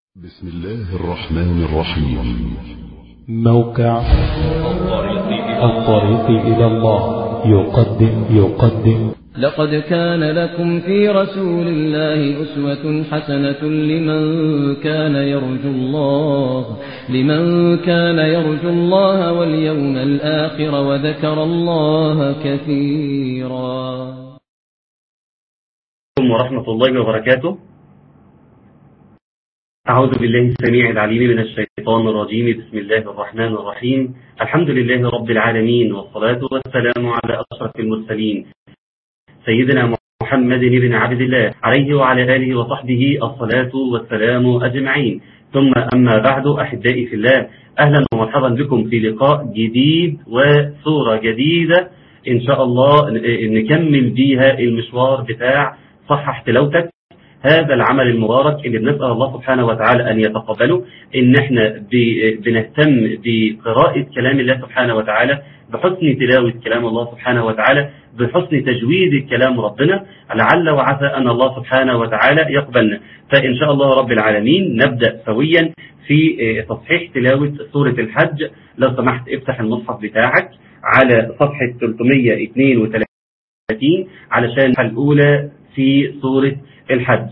بسم الله الرحمن الرحيم موقع الطريق إلى الله يقدم يقدم لقد كان لكم في رسول الله أسوة حسنة لمن كان يرجو الله لمن كان يرجو الله واليوم الآخر وذكر الله كثيرا عليكم ورحمة الله وبركاته أعوذ بالله السميع العليم من الشيطان الرجيم بسم الله الرحمن الرحيم الحمد لله رب العالمين والصلاة والسلام على أشرف المرسلين سيدنا محمد بن عبد الله عليه وعلى آله وصحبه الصلاة والسلام أجمعين ثم أما بعد أحبائي في الله أهلا ومرحبا بكم في لقاء جديد وصورة جديدة إن شاء الله نكمل بيها المشوار بتاع صحح تلاوتك هذا العمل المبارك اللي بنسأل الله سبحانه وتعالى أن يتقبله إن احنا بنهتم بقراءة كلام الله سبحانه وتعالى بحسن تلاوة كلام الله سبحانه وتعالى بحسن تجويد كلام ربنا لعل وعسى أن الله سبحانه وتعالى يقبلنا فإن شاء الله رب العالمين نبدأ سويا في تصحيح تلاوة سورة الحج لو سمحت افتح المصحف بتاعك على صفحة 332 علشان الأولى في سورة الحج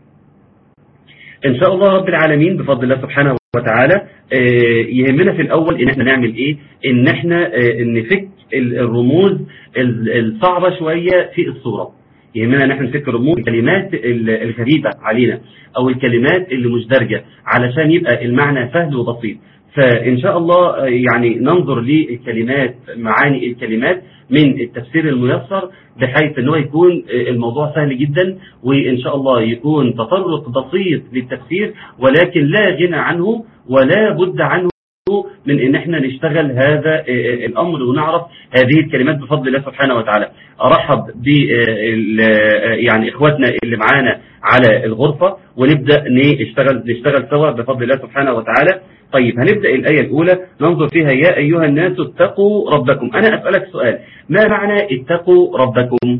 إن شاء الله رب العالمين بفضل الله سبحانه وتعالى يهمنا في الأول إن احنا نعمل إيه إن احنا نفك الرموز الصعبة شوية في الصورة يهمنا ان احنا نفك الرموز الكلمات الغريبة علينا او الكلمات اللي مش دارجة علشان يبقى المعنى سهل وبسيط فإن شاء الله يعني ننظر للكلمات معاني الكلمات من التفسير الميسر بحيث أنه يكون الموضوع سهل جدا وإن شاء الله يكون تطرق بسيط للتفسير ولكن لا غنى عنه ولا بد عنه من ان احنا نشتغل هذا الامر ونعرف هذه الكلمات بفضل الله سبحانه وتعالى ارحب ب يعني اخواتنا اللي معانا على الغرفة ونبدأ نشتغل نشتغل سوا بفضل الله سبحانه وتعالى طيب هنبدأ الآية الأولى ننظر فيها يا أيها الناس اتقوا ربكم أنا أسألك سؤال ما معنى اتقوا ربكم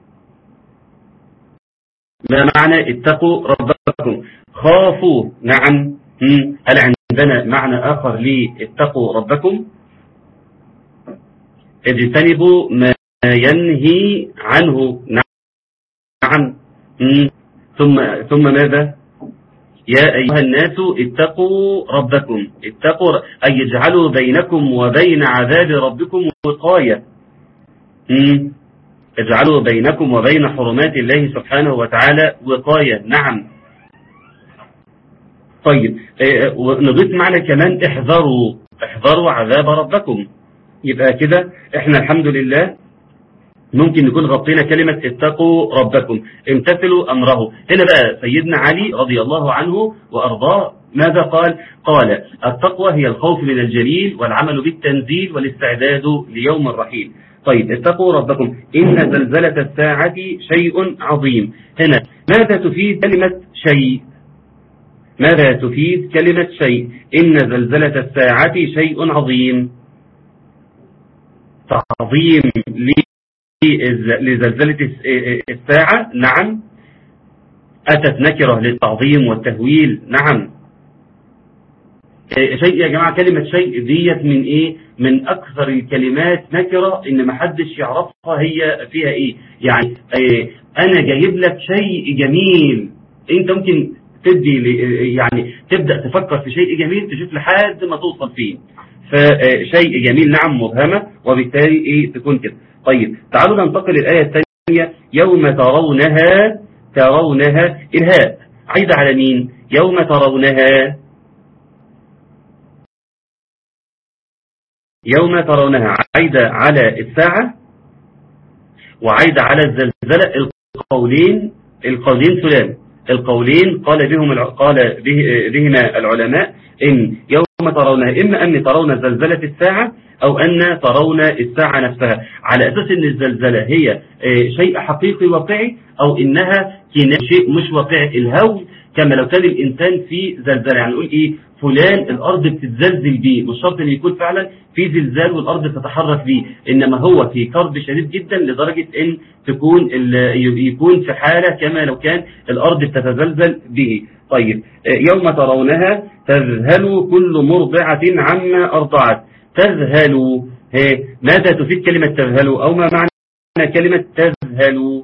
ما معنى اتقوا ربكم خافوا نعم هل عندنا معنى آخر لاتقوا ربكم اجتنبوا ما ينهي عنه نعم ثم ثم ماذا يا أيها الناس اتقوا ربكم اتقوا أي اجعلوا بينكم وبين عذاب ربكم وقاية اجعلوا بينكم وبين حرمات الله سبحانه وتعالى وقاية نعم طيب نضيف معنا كمان احذروا احذروا عذاب ربكم يبقى كده احنا الحمد لله ممكن نكون غطينا كلمة اتقوا ربكم امتثلوا أمره هنا بقى سيدنا علي رضي الله عنه وأرضاه ماذا قال قال التقوى هي الخوف من الجليل والعمل بالتنزيل والاستعداد ليوم الرحيل طيب اتقوا ربكم إن زلزلة الساعة شيء عظيم هنا ماذا تفيد كلمة شيء ماذا تفيد كلمة شيء إن زلزلة الساعة شيء عظيم تعظيم لزلزلة الساعة نعم أتت نكرة للتعظيم والتهويل نعم شيء يا جماعة كلمة شيء ديت من ايه من اكثر الكلمات نكرة ان محدش يعرفها هي فيها ايه يعني إيه انا جايب لك شيء جميل انت ممكن تدي يعني تبدأ تفكر في شيء جميل تشوف لحد ما توصل فيه فشيء جميل نعم مبهمة وبالتالي ايه تكون كده طيب تعالوا ننتقل الآية الثانية يوم ترونها ترونها إرهاب عايدة على مين يوم ترونها يوم ترونها عايدة على الساعة وعايدة على الزلزلة القولين القولين سلام القولين قال بهم قال به بهما العلماء إن يوم ترونها إما أن ترون زلزلة الساعة أو أن ترون الساعة نفسها على أساس أن الزلزلة هي شيء حقيقي واقعي أو إنها شيء مش واقعي الهول كما لو كان الإنسان في زلزلة يعني نقول إيه فلان الأرض بتتزلزل بيه مش شرط أن يكون فعلا في زلزال والأرض بتتحرك بيه إنما هو في كرب شديد جدا لدرجة أن تكون يكون في حالة كما لو كان الأرض بتتزلزل به طيب يوم ترونها تذهل كل مرضعة عما أرضعت تذهل ماذا تفيد كلمة تذهل أو ما معنى كلمة تذهل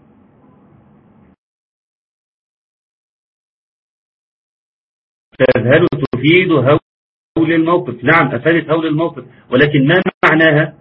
تذهل تفيد هول الموقف نعم أفادت هول الموقف ولكن ما معناها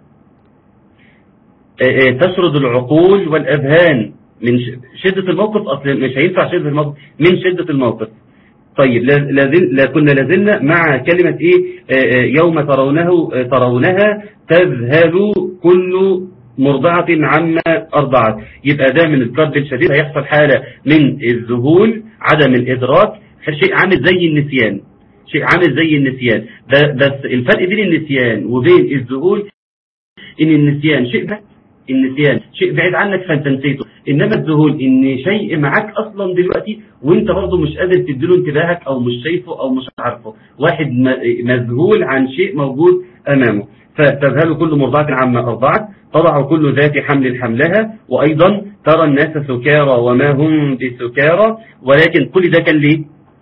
تشرد العقول والأذهان من شدة الموقف أصلا مش هينفع شدة الموقف من شدة الموقف طيب لا كنا لازلنا مع كلمة إيه يوم ترونه ترونها تذهل كل مرضعة عما أرضعت يبقى ده من الكرب الشديد هيحصل حالة من الذهول عدم الإدراك شيء عامل زي النسيان شيء عامل زي النسيان بس الفرق بين النسيان وبين الذهول ان النسيان شيء بعيد النسيان شيء بعيد عنك فانت نسيته انما الذهول ان شيء معاك اصلا دلوقتي وانت برضه مش قادر تديله انتباهك او مش شايفه او مش عارفه واحد مذهول عن شيء موجود امامه فتذهل كل مرضعة عما أرضعت تضع كل ذات حمل حملها وأيضا ترى الناس سكارى وما هم بسكارى ولكن كل ده كان ليه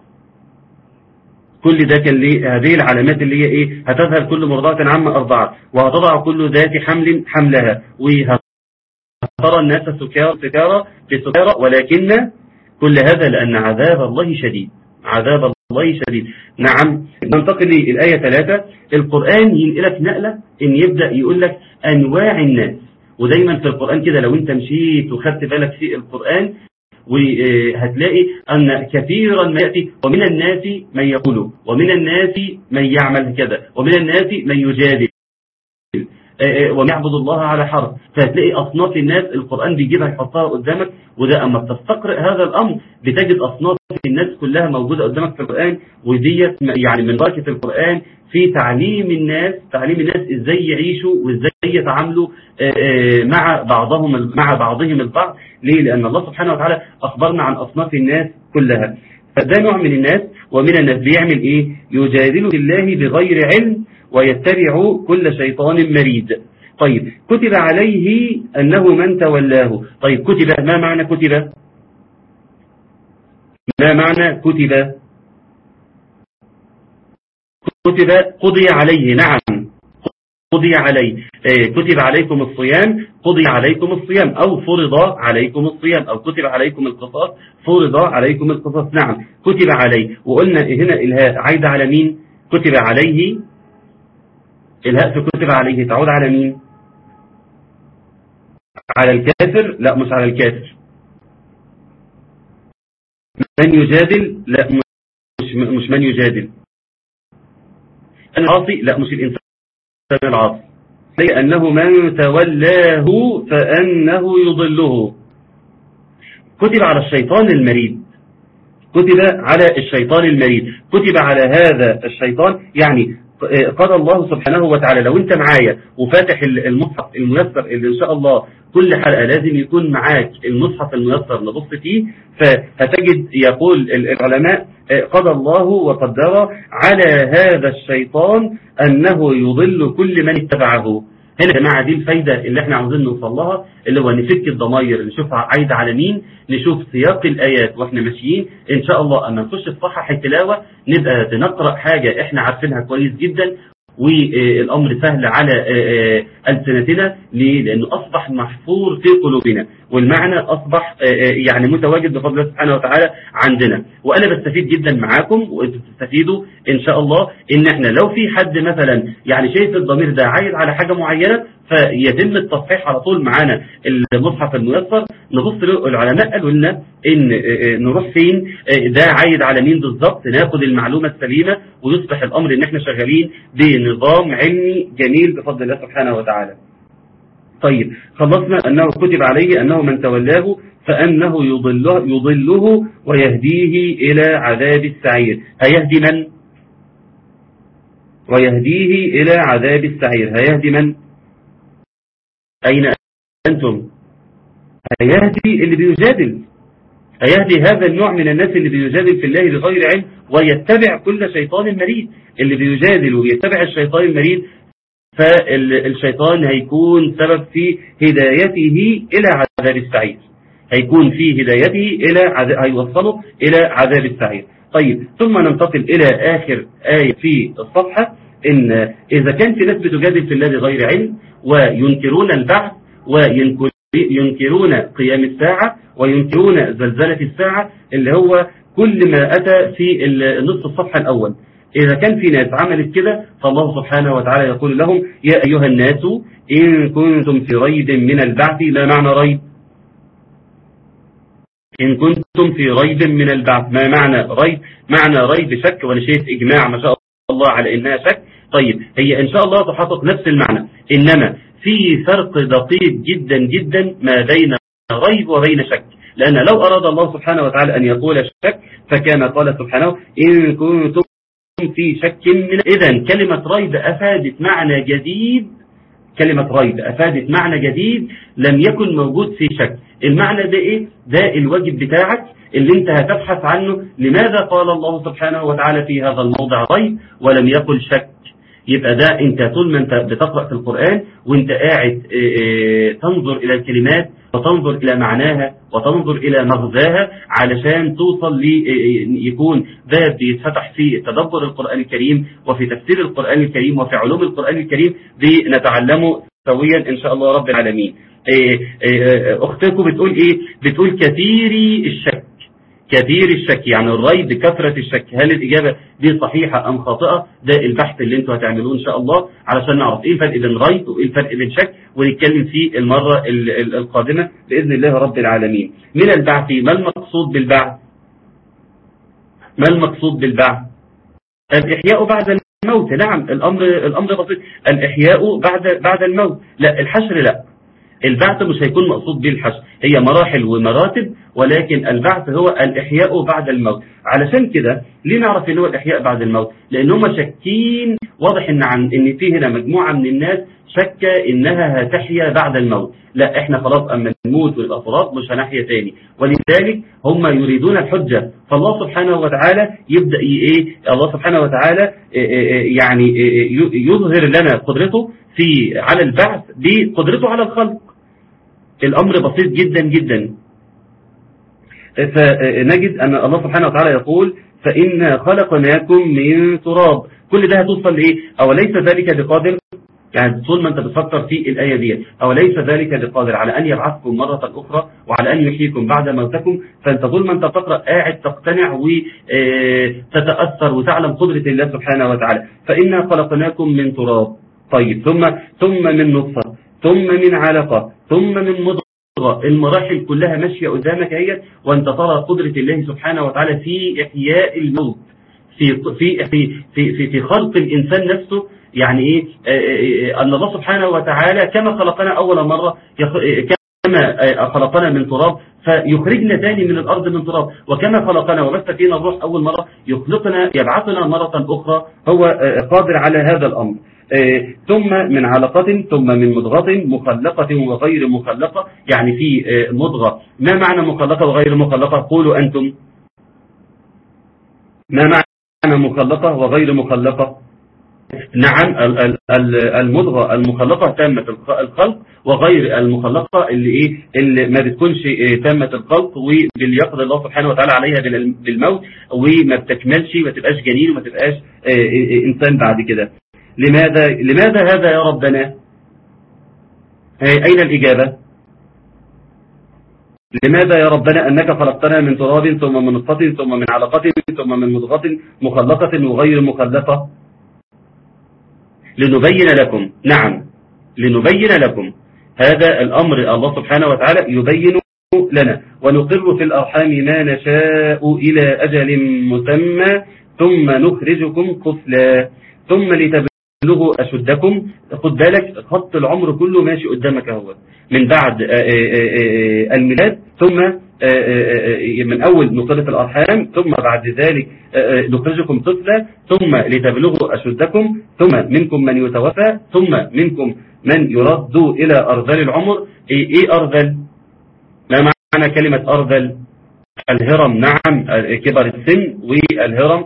كل ده كان ليه هذه العلامات اللي هي ايه هتذهل كل مرضعة عما أرضعت وهتضع كل ذات حمل حملها وهترى الناس سكارى سكارى بسكارى ولكن كل هذا لأن عذاب الله شديد عذاب الله شديد نعم ننتقل للآية 3 القرآن ينقلك نقلة إن يبدأ يقول لك أنواع الناس ودايما في القرآن كده لو انت مشيت وخدت بالك في القرآن وهتلاقي أن كثيرا ما يأتي ومن الناس من يقول ومن الناس من يعمل كذا ومن الناس من يجادل ومن يعبد الله على حرف فهتلاقي أصناف الناس القرآن بيجيبها يحطها قدامك وده أما بتستقرئ هذا الأمر بتجد أصناف الناس كلها موجودة قدامك في القرآن وديت يعني من بركة القرآن في تعليم الناس تعليم الناس ازاي يعيشوا وازاي يتعاملوا مع بعضهم مع بعضهم البعض ليه لأن الله سبحانه وتعالى أخبرنا عن أصناف الناس كلها فده نوع من الناس ومن الناس بيعمل ايه يجادل بالله بغير علم ويتبع كل شيطان مريد طيب كتب عليه أنه من تولاه طيب كتب ما معنى كتب ما معنى كتب كتب قضي عليه نعم قضي عليه كتب عليكم الصيام قضي عليكم الصيام أو فرض عليكم الصيام أو كتب عليكم القصاص فرض عليكم القصاص نعم كتب عليه وقلنا هنا الهاء عايدة على مين كتب عليه الهاء في كتب عليه تعود على مين على الكافر لا مش على الكافر من يجادل لا مش مش من يجادل العاصي لا مش الإنسان العاصي لأنه من تولاه فأنه يضله كتب على الشيطان المريد كتب على الشيطان المريد كتب على هذا الشيطان يعني قال الله سبحانه وتعالى لو انت معايا وفاتح المصحف الميسر اللي ان شاء الله كل حلقة لازم يكون معاك المصحف الميسر نبص فيه فهتجد يقول العلماء قضى الله وقدر على هذا الشيطان أنه يضل كل من اتبعه هنا يا جماعة دي الفايدة اللي احنا عاوزين نوصل لها اللي هو نفك الضماير نشوفها عايدة على مين نشوف سياق الآيات واحنا ماشيين ان شاء الله اما نخش في صحح التلاوة نبقى بنقرأ حاجة احنا عارفينها كويس جدا والأمر سهل على ألسنتنا ليه؟ لأنه أصبح محفور في قلوبنا والمعنى أصبح يعني متواجد بفضل الله سبحانه وتعالى عندنا وأنا بستفيد جدا معاكم وأنتم تستفيدوا إن شاء الله إن إحنا لو في حد مثلا يعني شايف الضمير ده عايد على حاجة معينة فيتم التصحيح على طول معانا المصحف الميسر نبص له العلماء قالوا لنا ان نروح فين ده عايد على مين بالظبط ناخد المعلومة السليمة ويصبح الامر ان احنا شغالين بنظام علمي جميل بفضل الله سبحانه وتعالى طيب خلصنا انه كتب عليه انه من تولاه فانه يضله, يضله ويهديه الى عذاب السعير هيهدي من ويهديه الى عذاب السعير هيهدي من أين أنتم هيهدي اللي بيجادل هيهدي هذا النوع من الناس اللي بيجادل في الله بغير علم ويتبع كل شيطان مريد اللي بيجادل ويتبع الشيطان المريد فالشيطان هيكون سبب في هدايته إلى عذاب السعير هيكون في هدايته إلى عذ... هيوصله إلى عذاب السعير طيب ثم ننتقل إلى آخر آية في الصفحة إن إذا كان في ناس بتجادل في الله بغير علم وينكرون البعث وينكرون قيام الساعة وينكرون زلزلة الساعة اللي هو كل ما أتى في نصف الصفحة الأول إذا كان في ناس عملت كده فالله سبحانه وتعالى يقول لهم يا أيها الناس إن كنتم في ريب من البعث لا معنى ريب إن كنتم في ريب من البعث ما معنى ريب معنى ريب شك وأنا شايف إجماع ما شاء الله على إنها شك طيب هي إن شاء الله تحقق نفس المعنى إنما في فرق دقيق جدا جدا ما بين ريب وبين شك لأن لو أراد الله سبحانه وتعالى أن يقول شك فكان قال سبحانه إن كنتم في شك من إذا كلمة ريب أفادت معنى جديد كلمة ريب أفادت معنى جديد لم يكن موجود في شك المعنى ده إيه؟ ده الواجب بتاعك اللي انت هتبحث عنه لماذا قال الله سبحانه وتعالى في هذا الموضع ريب ولم يقل شك يبقى ده انت طول ما انت بتقرأ في القرآن وانت قاعد تنظر الى الكلمات وتنظر الى معناها وتنظر الى مغزاها علشان توصل ليكون باب بيتفتح في تدبر القرآن الكريم وفي تفسير القرآن الكريم وفي علوم القرآن الكريم بنتعلمه سويا ان شاء الله رب العالمين اختكم بتقول ايه بتقول كثيري الشك كثير الشك يعني الريب بكثرة الشك هل الإجابة دي صحيحة أم خاطئة ده البحث اللي انتوا هتعملوه إن شاء الله علشان نعرف إيه الفرق بين ريب وإيه الفرق بين شك ونتكلم فيه المرة القادمة بإذن الله رب العالمين من البعث ما المقصود بالبعث ما المقصود بالبعث الإحياء بعد الموت نعم الأمر الأمر بسيط الإحياء بعد بعد الموت لا الحشر لا البعث مش هيكون مقصود به الحشر هي مراحل ومراتب ولكن البعث هو الإحياء بعد الموت علشان كده ليه نعرف ان هو الإحياء بعد الموت لأن هم شاكين واضح ان عن ان في هنا مجموعة من الناس شك انها هتحيا بعد الموت لا احنا خلاص اما نموت ونبقى تراب مش هنحيا تاني ولذلك هم يريدون الحجة فالله سبحانه وتعالى يبدأ ايه الله سبحانه وتعالى يعني يظهر لنا قدرته في على البعث بقدرته على الخلق الأمر بسيط جدا جدا فنجد أن الله سبحانه وتعالى يقول فإن خلقناكم من تراب كل ده هتوصل لإيه أوليس ذلك بقادر يعني طول ما أنت بتفكر في الآية دي أوليس ذلك بقادر على أن يبعثكم مرة أخرى وعلى أن يحييكم بعد موتكم فأنت طول ما أنت تقرأ قاعد تقتنع وتتأثر وتعلم قدرة الله سبحانه وتعالى فإنا خلقناكم من تراب طيب ثم ثم من نطفة ثم من علقة ثم من مضغة المراحل كلها ماشية قدامك هي وانت ترى قدرة الله سبحانه وتعالى في إحياء الموت في في في في في, في خلق الإنسان نفسه يعني إيه أن الله سبحانه وتعالى كما خلقنا أول مرة كما خلقنا من تراب فيخرجنا تاني من الأرض من تراب وكما خلقنا وبث فينا الروح أول مرة يخلقنا يبعثنا مرة أخرى هو قادر على هذا الأمر ثم من علقة ثم من مضغة مخلقة وغير مخلقة يعني في مضغة ما معنى مخلقة وغير مخلقة قولوا أنتم ما معنى مخلقة وغير مخلقة نعم المضغة المخلقة تامة الخلق وغير المخلقة اللي ايه اللي ما بتكونش تامة الخلق وباليقظة الله سبحانه وتعالى عليها بالموت وما بتكملش ما تبقاش جنين وما تبقاش انسان بعد كده لماذا لماذا هذا يا ربنا أين الإجابة لماذا يا ربنا أنك خلقتنا من تراب ثم من نطفة ثم من علقة ثم من مضغة مخلقة وغير مخلقة لنبين لكم نعم لنبين لكم هذا الأمر الله سبحانه وتعالى يبين لنا ونقر في الأرحام ما نشاء إلى أجل مسمى ثم نخرجكم طفلا ثم لتبلغوا أشدكم خد بالك خط العمر كله ماشي قدامك اهو من بعد الميلاد ثم من أول نقلة الأرحام ثم بعد ذلك نخرجكم طفلا ثم لتبلغوا أشدكم ثم منكم من يتوفى ثم منكم من يرد إلى أرذل العمر إيه أرذل ما معنى كلمة أرذل الهرم نعم كبر السن والهرم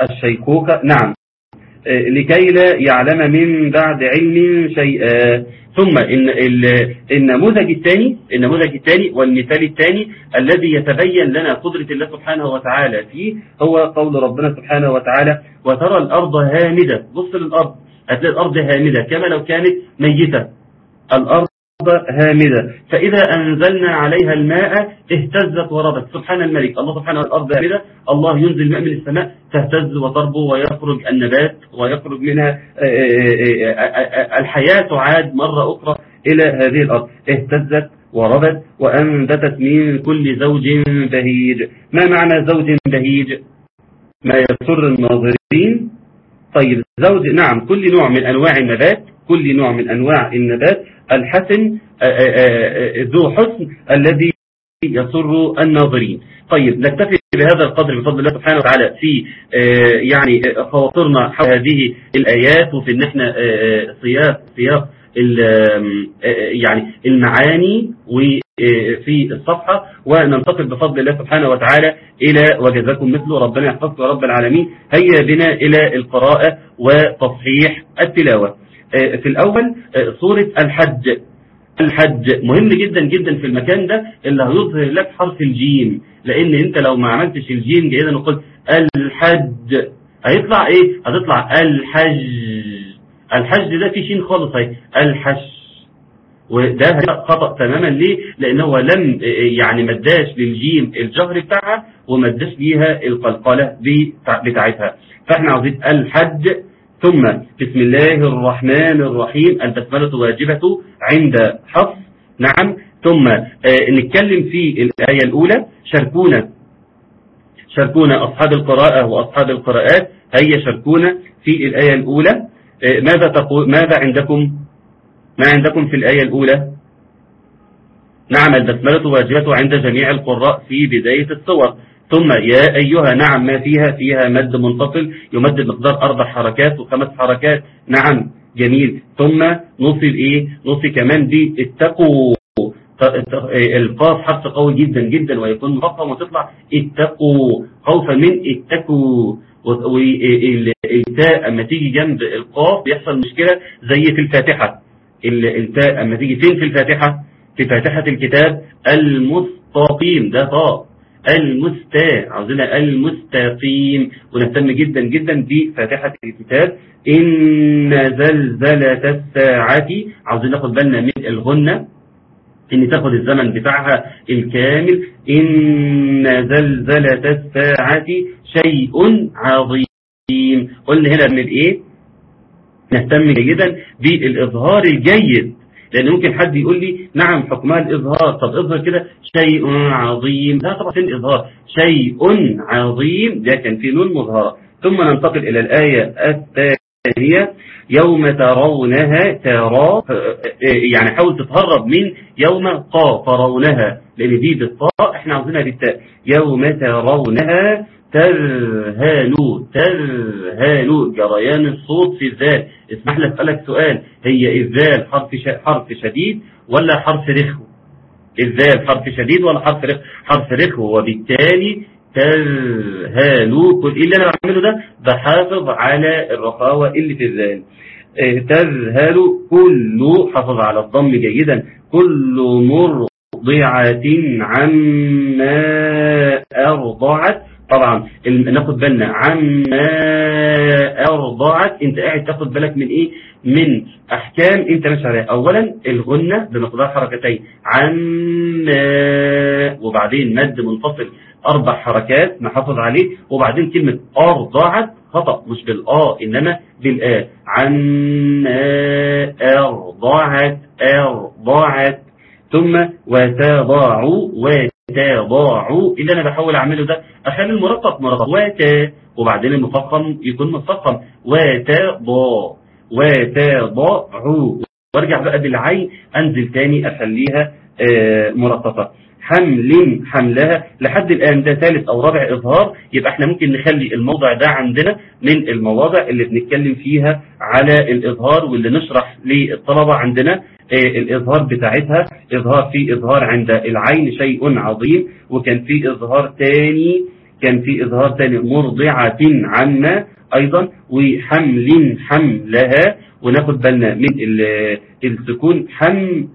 والشيخوخة نعم لكي لا يعلم من بعد علم شيئا ثم إن ال- النموذج الثاني النموذج الثاني والمثال الثاني الذي يتبين لنا قدرة الله سبحانه وتعالى فيه هو قول ربنا سبحانه وتعالى وترى الأرض هامدة بص للأرض هتلاقي الأرض هامدة كما لو كانت ميتة الأرض هامدة فإذا أنزلنا عليها الماء اهتزت وربت سبحان الملك الله سبحانه الأرض هامدة الله ينزل الماء من السماء تهتز وتربو ويخرج النبات ويخرج منها الحياة تعاد مرة أخرى إلى هذه الأرض اهتزت وربت وأنبتت من كل زوج بهيج ما معنى زوج بهيج ما يسر الناظرين طيب زوج نعم كل نوع من أنواع النبات كل نوع من أنواع النبات الحسن ذو حسن الذي يسر الناظرين طيب نكتفي بهذا القدر بفضل الله سبحانه وتعالى في يعني خواطرنا حول هذه الآيات وفي ان احنا سياق سياق يعني المعاني وفي الصفحة وننتقل بفضل الله سبحانه وتعالى إلى وجزاكم مثله ربنا يحفظكم يا رب العالمين هيا بنا إلى القراءة وتصحيح التلاوة في الأول سورة الحج الحج مهم جدا جدا في المكان ده اللي هيظهر لك حرف الجيم لأن أنت لو ما عملتش الجيم جيدا وقلت الحج هيطلع إيه هتطلع الحج الحج ده في شين خالص اهي الحج وده خطأ تماما ليه لان هو لم يعني ما اداش للجيم الجهر بتاعها وما اداش ليها القلقلة بتاعتها فاحنا عاوزين الحج ثم بسم الله الرحمن الرحيم البسملة واجبة عند حفظ نعم ثم نتكلم في الآية الأولى شاركونا شاركونا أصحاب القراءة وأصحاب القراءات هيا شاركونا في الآية الأولى ماذا تقول ماذا عندكم ما عندكم في الآية الأولى نعم البسملة واجبة عند جميع القراء في بداية الصور ثم يا أيها نعم ما فيها فيها مد منفصل يمد مقدار أربع حركات وخمس حركات نعم جميل ثم نوصل إيه نوصل كمان بالتقوا القاف حرف قوي جدا جدا ويكون مفخم وتطلع اتقوا خوفا من اتقوا والتاء اما تيجي جنب القاف بيحصل مشكلة زي في الفاتحة التاء اما تيجي فين في الفاتحة في فاتحة الكتاب المستقيم ده طاء المستا عاوزينها المستقيم ونهتم جدا جدا بفاتحة الكتاب إن زلزلة الساعة عاوزين ناخد بالنا من الغنة ان تاخد الزمن بتاعها الكامل إن زلزلة الساعة شيء عظيم قلنا هنا من ايه نهتم جيدا بالإظهار الجيد لأن ممكن حد يقول لي نعم حكمها الإظهار طب اظهر كده شيء عظيم لا طبعا فين إظهار شيء عظيم ده كان في نون مظهرة ثم ننتقل إلى الآية الثانية يوم ترونها ترى يعني حاول تتهرب من يوم قا ترونها لأن دي بالطاء احنا عاوزينها بالتاء يوم ترونها ترهالوا ترهالوا جريان الصوت في الذال اسمح لي اسالك سؤال هي الذال حرف حرف شديد ولا حرف رخو الذال حرف شديد ولا حرف رخو حرف رخو وبالتالي ترهالوا كل اللي انا بعمله ده بحافظ على الرخاوه اللي في الذال تذهل كل حافظ على الضم جيدا كل مرضعة عما أرضعت طبعا ناخد بالنا عما أرضعت انت قاعد تاخد بالك من ايه من احكام انت ماشي عليها اولا الغنة بمقدار حركتين عما وبعدين مد منفصل اربع حركات نحافظ عليه وبعدين كلمة ارضعت خطأ مش بالآ إنما بالآ عما أرضعت أرضعت ثم وتضاعوا وتضاعوا اللي أنا بحاول أعمله ده أخلي المرقق مرقق وتا وبعدين المفخم يكون مفخم وتضاع وتضاعوا وارجع بقى بالعين أنزل تاني أخليها مرققة حمل حملها لحد الآن ده ثالث أو رابع إظهار يبقى احنا ممكن نخلي الموضع ده عندنا من المواضع اللي بنتكلم فيها على الإظهار واللي نشرح للطلبة عندنا الإظهار بتاعتها إظهار في إظهار عند العين شيء عظيم وكان في إظهار تاني كان في إظهار تاني مرضعة عما أيضا وحمل حملها وناخد بالنا من ال- السكون حمل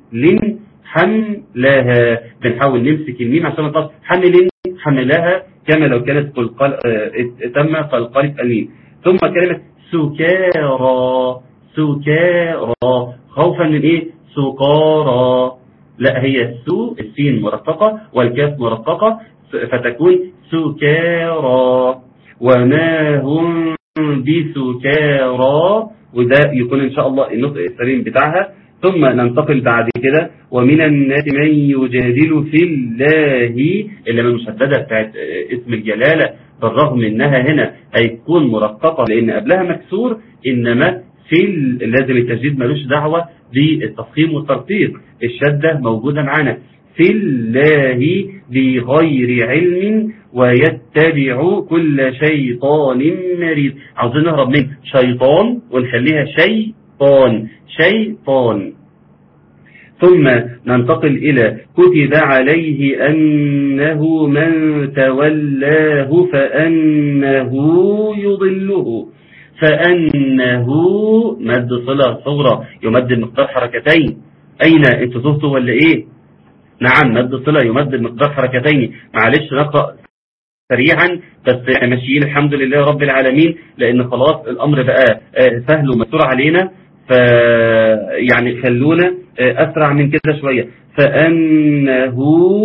حملها بنحاول نمسك الميم عشان نطلع حمل حملها كما لو كانت قلقل آه، تم قلقلة الميم ثم كلمة سكارى سكارى خوفا من ايه سكارى لا هي السو السين مرققة والكاف مرققة فتكون سكارى وما هم بسكارى وده يكون ان شاء الله النطق السليم بتاعها ثم ننتقل بعد كده ومن الناس من يجادل في الله اللي من المشددة بتاعت آه، اسم الجلالة بالرغم انها هنا هيكون مرققة لان قبلها مكسور انما في ال- لازم التجديد ملوش دعوة بالتفخيم والترقيق الشدة موجودة معانا في الله بغير علم ويتبع كل شيطان مريد عاوزين نهرب من شيطان ونخليها شيطان شيطان ثم ننتقل إلى كتب عليه أنه من تولاه فأنه يضله فأنه مد صلة صغرى يمد المقدار حركتين أين انتوا تهتوا ولا إيه نعم مد صلة يمد المقدار حركتين معلش نقرأ سريعا بس احنا ماشيين الحمد لله رب العالمين لأن خلاص الأمر بقى آه، سهل ومسور علينا ف يعني خلونا آه، أسرع من كده شوية فأنه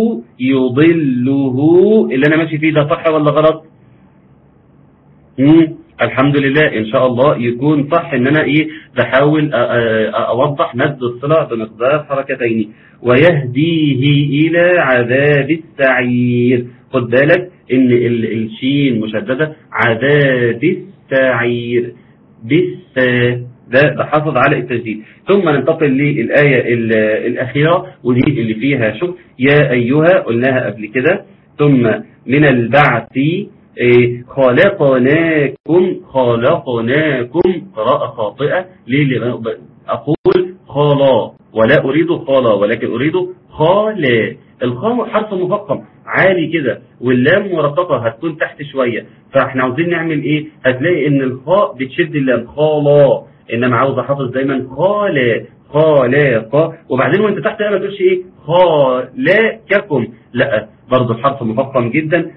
يضله اللي أنا ماشي فيه ده صح ولا غلط مم. الحمد لله ان شاء الله يكون صح ان انا ايه بحاول أ- أ- اوضح مد الصلة بمقدار حركتين ويهديه الى عذاب السعير خد بالك ان ال- الشين مشددة عذاب السعير بس ده بحافظ على التسجيل ثم ننتقل للآية ال- الأخيرة ودي اللي فيها شوف يا أيها قلناها قبل كده ثم من البعث إيه، خلقناكم خلقناكم قراءة خاطئة ليه لأن أقول خلا ولا أريد خلا ولكن أريد خالا الخاء حرف مفخم عالي كده واللام مرققة هتكون تحت شوية فاحنا عاوزين نعمل ايه هتلاقي ان الخاء بتشد اللام خالا انما عاوز احافظ دايما خالا خلاق وبعدين وانت تحت ما تقولش ايه خلاقكم لا برضه الحرف مفخم جدا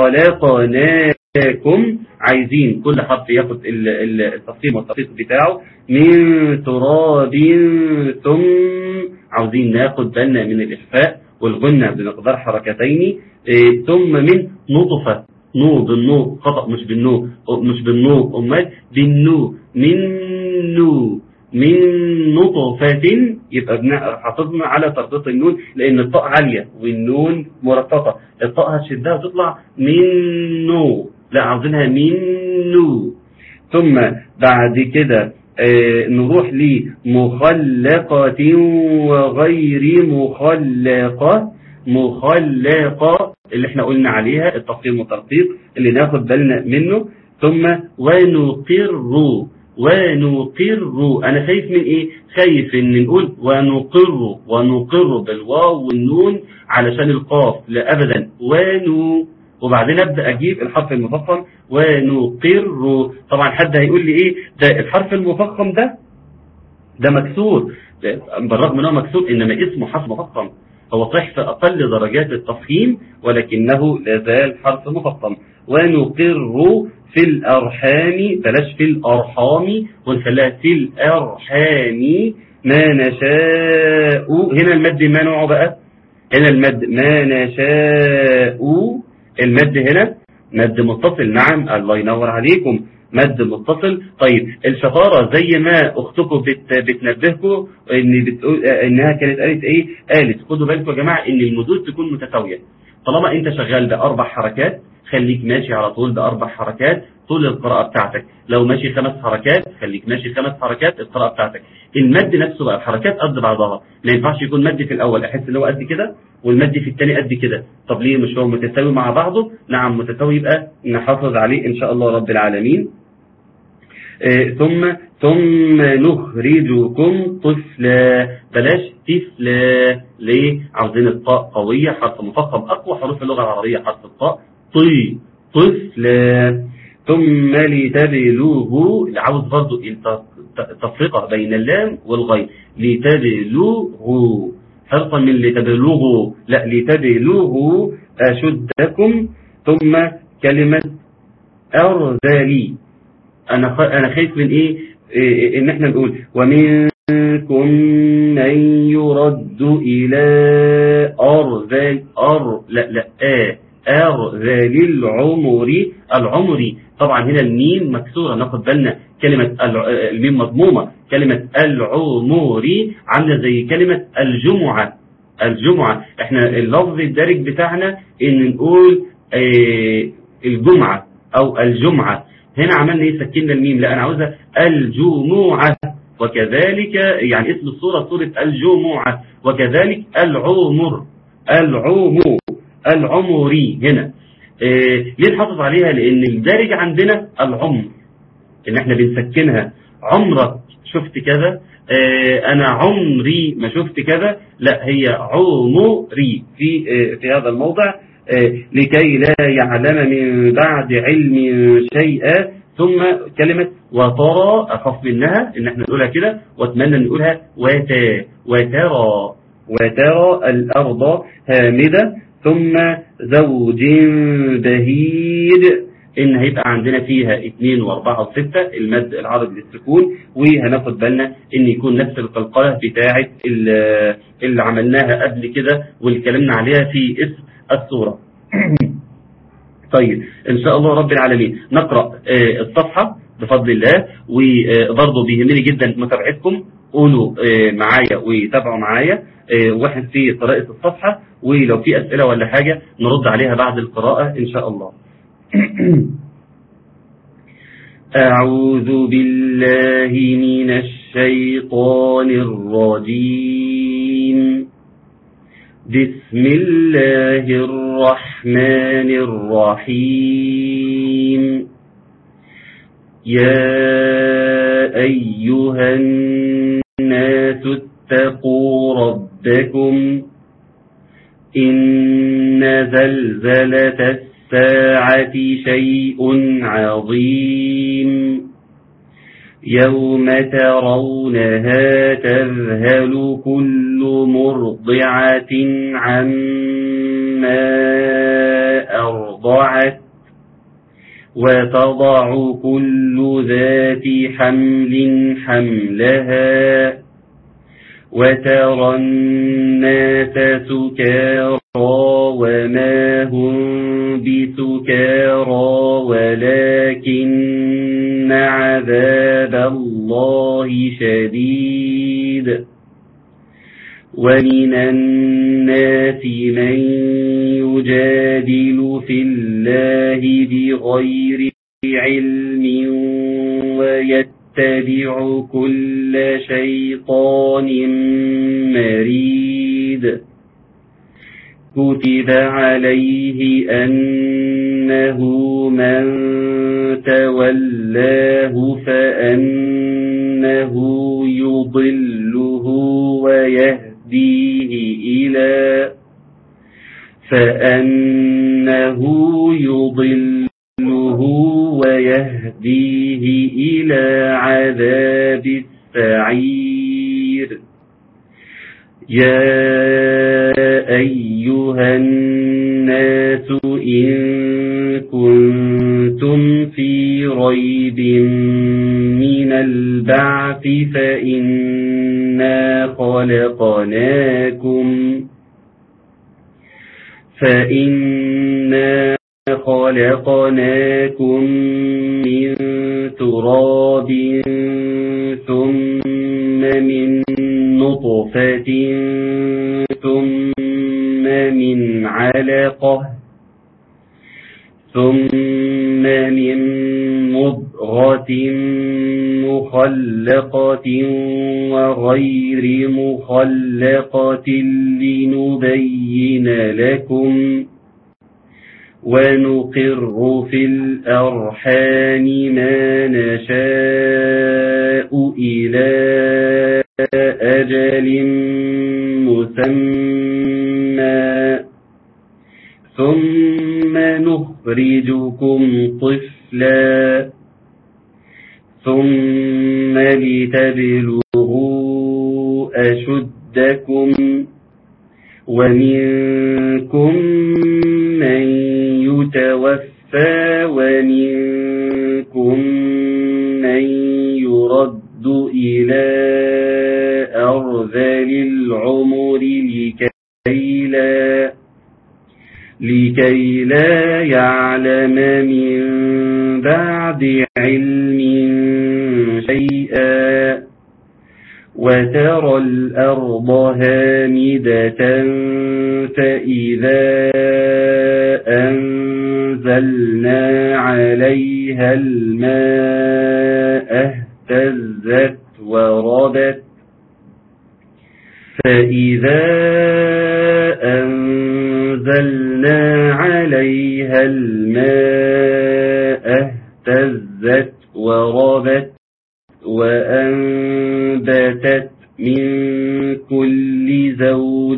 خلقناكم عايزين كل حرف ياخد ال- ال- التفخيم والتفخيم بتاعه من تراب ثم عاوزين ناخد بالنا من الإخفاء والغنة بمقدار حركتين إيه، ثم من نطفة نو بالنو خطأ مش بالنو مش بالنو أمال بالنو من نو من نطفة يبقى بنا- حافظنا على ترقيق النون لأن الطاء عالية والنون مرققة الطاء هتشدها وتطلع من نو لا عاوزينها من نو ثم بعد كده آه، نروح لمخلقة وغير مخلقة مخلقة اللي احنا قلنا عليها التفخيم والترقيق اللي ناخد بالنا منه ثم ونقر ونقر انا خايف من ايه خايف ان نقول ونقر ونقر بالواو والنون علشان القاف لا ابدا ونو وبعدين ابدا اجيب الحرف المفخم ونقر طبعا حد هيقول لي ايه ده الحرف المفخم ده ده مكسور ده بالرغم ان هو مكسور انما اسمه حرف مفخم هو صحيح في اقل درجات التفخيم ولكنه لا زال حرف مفخم ونقر في الارحام بلاش في الارحام ونخليها في الارحام ما نشاء هنا المد ما نوعه بقى هنا المد ما نشاء المد هنا مد متصل نعم الله ينور عليكم مد متصل طيب الشطارة زي ما اختكم بت بتنبهكم ان بتقول انها كانت قالت ايه قالت خدوا بالكم يا جماعة ان المدود تكون متساوية طالما انت شغال باربع حركات خليك ماشي على طول باربع حركات طول القراءة بتاعتك لو ماشي خمس حركات خليك ماشي خمس حركات القراءة بتاعتك المد نفسه بقى الحركات قد بعضها ما ينفعش يكون مد في الاول احس ان هو قد كده والمد في الثاني قد كده طب ليه مش هو متساوي مع بعضه نعم متساوي يبقى نحافظ عليه ان شاء الله رب العالمين آه، ثم ثم نخرجكم طفلا بلاش طفلا ليه عاوزين الطاء قوية حرف مفخم أقوى حروف اللغة العربية حرف الطاء طي طفلا ثم لتبلوغوا عاوز برضو التفرقة بين اللام والغين لتبلوغوا فرقا من لتبلغوا لا لتبلغوا أشدكم ثم كلمة أرذلي أنا خ... أنا خايف من إيه, إيه إن إحنا نقول ومنكم من يرد إلى أرذل أر لا لا آه أرذل العمر العمري طبعا هنا الميم مكسورة ناخد بالنا كلمة الميم مضمومة كلمة العموري عاملة زي كلمة الجمعة الجمعة احنا اللفظ الدارج بتاعنا ان نقول اه الجمعة او الجمعة هنا عملنا ايه سكننا الميم لا انا عاوزها الجمعة وكذلك يعني اسم الصورة صورة الجمعة وكذلك العمر العمر العمري هنا اه ليه نحافظ عليها لان الدارج عندنا العمر ان احنا بنسكنها عمرك شفت كذا اه انا عمري ما شفت كذا لا هي عمري في اه في هذا الموضع اه لكي لا يعلم من بعد علم شيئا ثم كلمة وترى أخف منها إن احنا نقولها كده واتمنى نقولها وتا وترى وترى الأرض هامدة ثم زوج بهيد ان هيبقى عندنا فيها 2 و4 و6 المد العربي للسكون وهناخد بالنا ان يكون نفس القلقله بتاعه اللي عملناها قبل كده واللي اتكلمنا عليها في اسم السوره طيب ان شاء الله رب العالمين نقرا الصفحه بفضل الله وبرضه بيهمني جدا متابعتكم قولوا معايا وتابعوا معايا واحد في قراءه الصفحه ولو في اسئله ولا حاجه نرد عليها بعد القراءه ان شاء الله أعوذ بالله من الشيطان الرجيم بسم الله الرحمن الرحيم يا أيها الناس اتقوا ربكم إن زلزلة الساعة شيء عظيم يوم ترونها تذهل كل مرضعة عما أرضعت وتضع كل ذات حمل حملها وترى الناس سكارى وما هم بسكارى ولكن عذاب الله شديد ومن الناس من يجادل في الله بغير علم ويتبع كل شيطان مريد كتب عليه أنه من تولاه فأنه يضله ويهديه إلى فأنه يضله ويهديه إلى عذاب السعير يا أيها الناس إن كنتم في ريب من البعث فإنا خلقناكم فإنا خلقناكم من تراب ثم من نطفة ثم من علقة ثم من مضغة مخلقة وغير مخلقة لنبين لكم ونقر في الأرحام ما نشاء إلى أجل مسمى ثم نخرجكم طفلا ثم لتبلغوا أشدكم ومنكم من يتوفى ومنكم من يرد إلى أرذل العمر لكي لا لكي لا يعلم من بعد علم شيئا وترى الأرض هامدة فإذا أنزلنا عليها الماء اهتزت وربت فإذا أنزلنا عليها الماء اهتزت وربت وأنبتت من كل زوج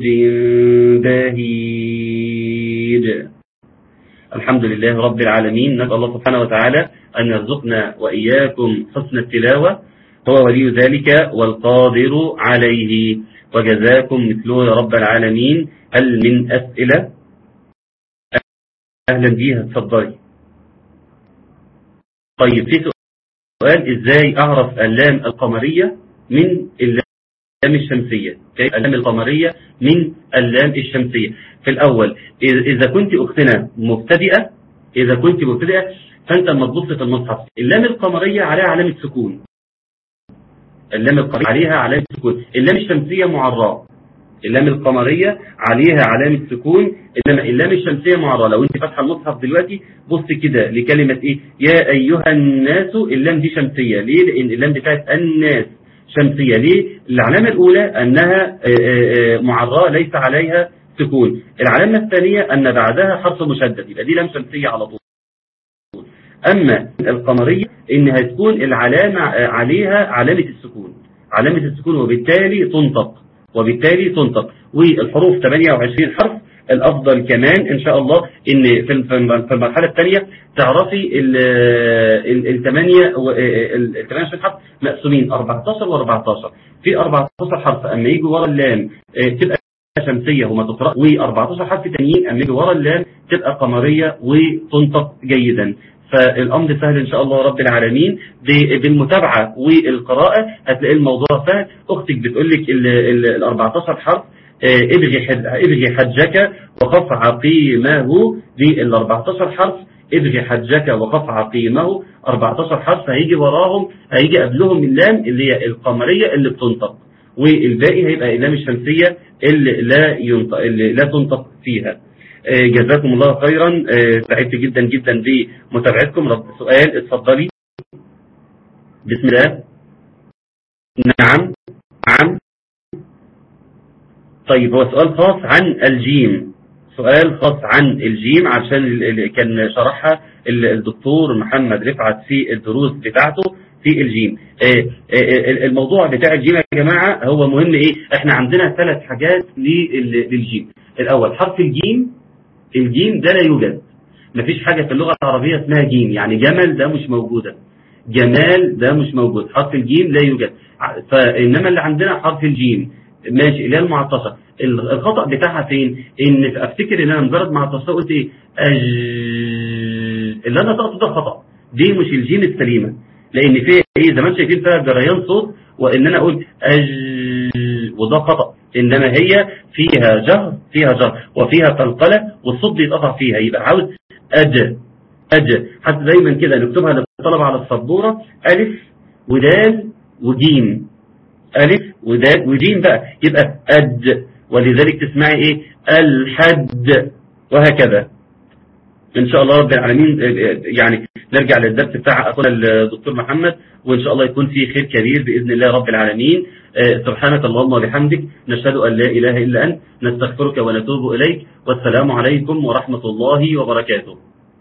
بهيج الحمد لله رب العالمين نسأل الله سبحانه وتعالى أن يرزقنا وإياكم حسن التلاوة هو ولي ذلك والقادر عليه وجزاكم مثله يا رب العالمين هل من أسئلة أهلا بيها تفضلي طيب في سؤال إزاي أعرف اللام القمرية من اللام الشمسية كيف اللام القمرية من اللام الشمسية في الأول إذا كنت أختنا مبتدئة إذا كنت مبتدئة فأنت لما تبص في المصحف اللام القمرية عليها علامة سكون اللام القمرية عليها علامة سكون اللام الشمسية معراء اللام القمرية عليها علامة سكون إنما اللام الشمسية معراء لو أنت فاتحه المصحف دلوقتي بص كده لكلمة إيه يا أيها الناس اللام دي شمسية ليه لأن اللام بتاعت الناس شمسية ليه العلامة الأولى أنها معراء ليس عليها سكون العلامة الثانية أن بعدها حرف مشدد يبقى دي لام شمسية على طول أما القمرية إنها تكون العلامة عليها علامة السكون علامة السكون وبالتالي تنطق وبالتالي تنطق والحروف 28 حرف الأفضل كمان إن شاء الله إن في المرحلة الثانية تعرفي الثمانية ال 28 حرف مقسومين 14 و14 في 14 حرف أما يجي ورا اللام تبقى شمسية وما تقرأ و14 حرف تانيين أما يجي ورا اللام تبقى قمرية وتنطق جيدا فالأمر سهل إن شاء الله رب العالمين بالمتابعة والقراءة هتلاقي الموضوع سهل أختك بتقول لك ال 14 حرف ابغي ابغي حجك وقف عقيمه دي ال 14 حرف ابغي حجك وقف عقيمه 14 حرف هيجي وراهم هيجي قبلهم اللام اللي هي القمرية اللي بتنطق والباقي هيبقى اللام الشمسية اللي لا ينطق اللي لا تنطق فيها جزاكم الله خيرا سعدت جدا جدا بمتابعتكم رب سؤال اتفضلي بسم الله نعم نعم طيب هو سؤال خاص عن الجيم سؤال خاص عن الجيم عشان اللي كان شرحها الدكتور محمد رفعت في الدروس بتاعته في الجيم الموضوع بتاع الجيم يا جماعة هو مهم ايه احنا عندنا ثلاث حاجات للجيم الاول حرف الجيم الجيم ده لا يوجد مفيش حاجة في اللغة العربية اسمها جيم يعني جمل ده مش موجودة جمال ده مش موجود حرف الجيم لا يوجد فإنما اللي عندنا حرف الجيم ماشي اللي هي المعطشة الخطأ بتاعها فين ان افتكر ان انا مجرد معطشة قلت ايه أج... اللي انا طقته ده خطأ دي مش الجيم السليمة لان في ايه زمان شايفين فيها جريان صوت وان انا قلت أج... وده خطأ إنما هي فيها جهر فيها جهر وفيها قلقلة والصوت بيتقطع فيها يبقى عاوز أج أج حتى دايما كده نكتبها للطلبة على السبورة ألف ودال وجيم ألف ودال وجيم بقى يبقى أج ولذلك تسمعي إيه الحد وهكذا إن شاء الله رب العالمين يعني نرجع للدرس بتاع أخونا الدكتور محمد وإن شاء الله يكون فيه خير كبير بإذن الله رب العالمين سبحانك اللهم وبحمدك نشهد أن لا إله إلا أنت نستغفرك ونتوب إليك والسلام عليكم ورحمة الله وبركاته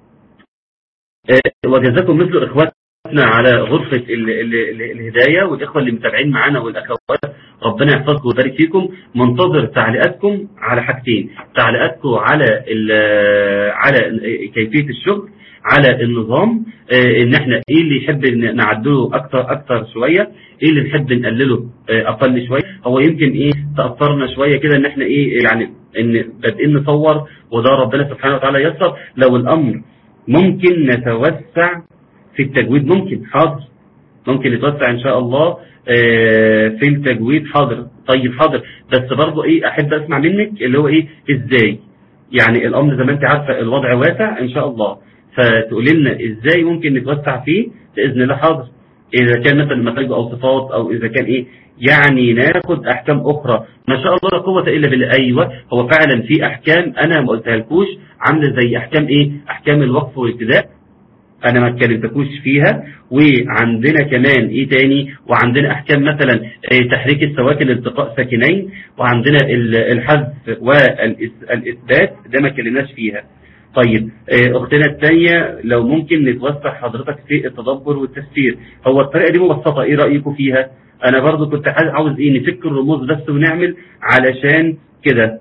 وجزاكم مثل إخواتنا على غرفة ال ال ال الهداية والإخوة اللي متابعين معنا والأخوات ربنا يحفظكم ويبارك فيكم منتظر تعليقاتكم على حاجتين تعليقاتكم على على كيفية الشغل على النظام آه، ان احنا ايه اللي يحب ن- نعدله اكتر اكتر شويه ايه اللي نحب نقلله آه، اقل شويه هو يمكن ايه تاثرنا شويه كده ان احنا ايه يعني ان بادئين نصور وده ربنا سبحانه وتعالى يسر لو الامر ممكن نتوسع في التجويد ممكن حاضر ممكن نتوسع ان شاء الله آه، في التجويد حاضر طيب حاضر بس برضه ايه احب اسمع منك اللي هو ايه ازاي يعني الامر زي ما انت عارفه الوضع واسع ان شاء الله فتقولي لنا ازاي ممكن نتوسع فيه باذن الله حاضر اذا كان مثلا مخارج او صفات او اذا كان ايه يعني ناخد احكام اخرى ما شاء الله لا قوه الا بالله ايوه هو فعلا في احكام انا ما قلتها لكوش عامله زي احكام ايه احكام الوقف والابتداء انا ما اتكلمتكوش فيها وعندنا كمان ايه تاني وعندنا احكام مثلا آه، تحريك السواكن التقاء ساكنين وعندنا ال- الحذف والاثبات ده ما اتكلمناش فيها طيب آه، اختنا الثانيه لو ممكن نتوسع حضرتك في التدبر والتفسير هو الطريقه دي مبسطه ايه رايكم فيها انا برضو كنت عايز- عاوز ايه نفك الرموز بس ونعمل علشان كده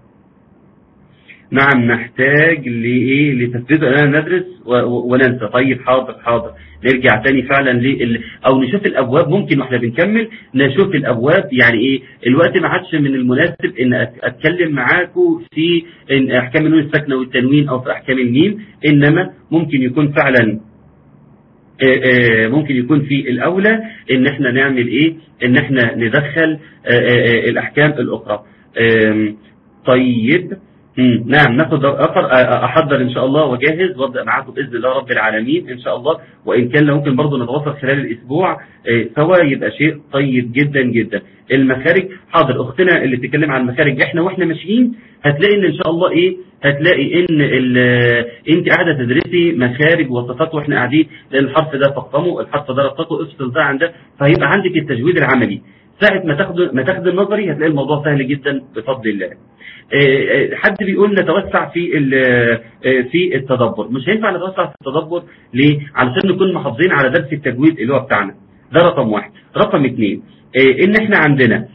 نعم نحتاج لإيه لتثبيت أننا ندرس و- و- وننسى طيب حاضر حاضر نرجع تاني فعلا لل... أو نشوف الأبواب ممكن واحنا بنكمل نشوف الأبواب يعني إيه الوقت ما عادش من المناسب إن أت- أتكلم معاكم في إن أحكام النون الساكنة والتنوين أو في أحكام الميم إنما ممكن يكون فعلا آه، آه، ممكن يكون في الأولى إن إحنا نعمل إيه إن إحنا ندخل آه، آه، آه، الأحكام الأخرى آم، طيب مم، نعم ناخد اخر احضر ان شاء الله واجهز وابدا معاكم باذن الله رب العالمين ان شاء الله وان كان لو ممكن برضه نتواصل خلال الاسبوع آه، سوا يبقى شيء طيب جدا جدا المخارج حاضر اختنا اللي بتتكلم عن المخارج احنا واحنا ماشيين هتلاقي ان ان شاء الله ايه هتلاقي ان ال- انت قاعده تدرسي مخارج وصفات واحنا قاعدين لان الحرف ده فقمه الحرف ده رققه افصل ده عن ده فهيبقى عندك التجويد العملي ساعة ما تاخد ما تاخد النظري هتلاقي الموضوع سهل جدا بفضل الله. آه، آه، حد بيقول نتوسع في ال- آه، في التدبر، مش هينفع نتوسع في التدبر ليه؟ علشان نكون محافظين على درس التجويد اللي هو بتاعنا. ده رقم واحد. رقم اثنين آه، ان احنا عندنا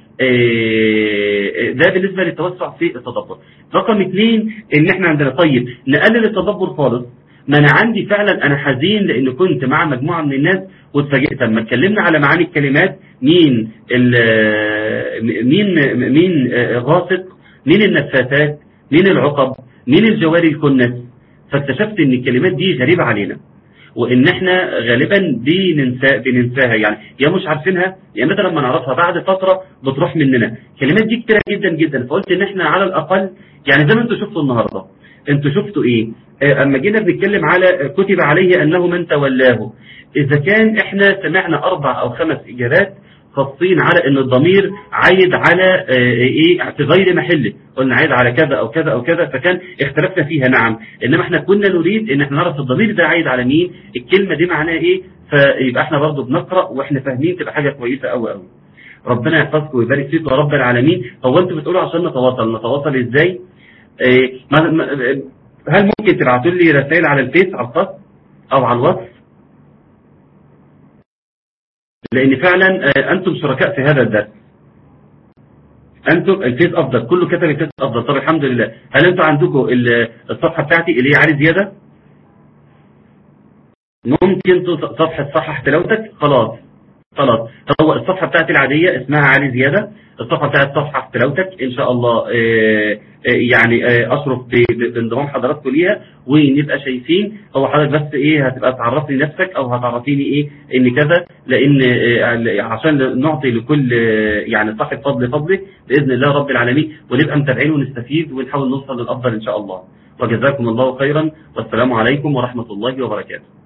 آه، ده بالنسبه للتوسع في التدبر. رقم اثنين ان احنا عندنا طيب نقلل التدبر خالص ما انا عندي فعلا انا حزين لان كنت مع مجموعه من الناس واتفاجئت لما اتكلمنا على معاني الكلمات مين ال- مين مين غاصق مين النفاثات مين العقب مين الجواري الكنس فاكتشفت ان الكلمات دي غريبه علينا وان احنا غالبا بننسى بننساها يعني يا مش عارفينها يا متى لما نعرفها بعد فتره بتروح مننا الكلمات دي كتيره جدا جدا فقلت ان احنا على الاقل يعني زي ما انتم شفتوا النهارده انتوا شفتوا ايه آه، اما جينا بنتكلم على كتب عليه انه من تولاه اذا كان احنا سمعنا اربع او خمس اجابات خاصين على ان الضمير عايد على آه، ايه في غير محله قلنا عايد على كذا او كذا او كذا فكان اختلفنا فيها نعم انما احنا كنا نريد ان احنا نعرف الضمير ده عايد على مين الكلمه دي معناها ايه فيبقى احنا برضو بنقرا واحنا فاهمين تبقى حاجه كويسه قوي قوي ربنا يحفظكم ويبارك فيكم يا رب العالمين هو انتوا بتقولوا عشان نتواصل نتواصل ازاي إيه ما- ما- هل ممكن تبعتوا لي رسائل على الفيس على الخط او على الواتس لان فعلا آه، انتم شركاء في هذا الدرس انتم الفيس افضل كله كتب الفيس افضل طب الحمد لله هل انتم عندكم ال- الصفحه بتاعتي اللي هي علي زياده ممكن تص- صفحه صحح تلاوتك خلاص خلاص هو الصفحه بتاعتي العاديه اسمها علي زياده الصفحه بتاعت صفحه تلاوتك ان شاء الله آه، آه، يعني آه، اشرف ب- ب- بانضمام حضراتكم ليها ونبقى شايفين هو حضرتك بس ايه هتبقى تعرفني نفسك او هتعرفيني ايه ان كذا لان آه، عشان نعطي لكل آه، يعني صاحب فضل فضله باذن الله رب العالمين ونبقى متابعين ونستفيد ونحاول نوصل للافضل ان شاء الله وجزاكم الله خيرا والسلام عليكم ورحمه الله وبركاته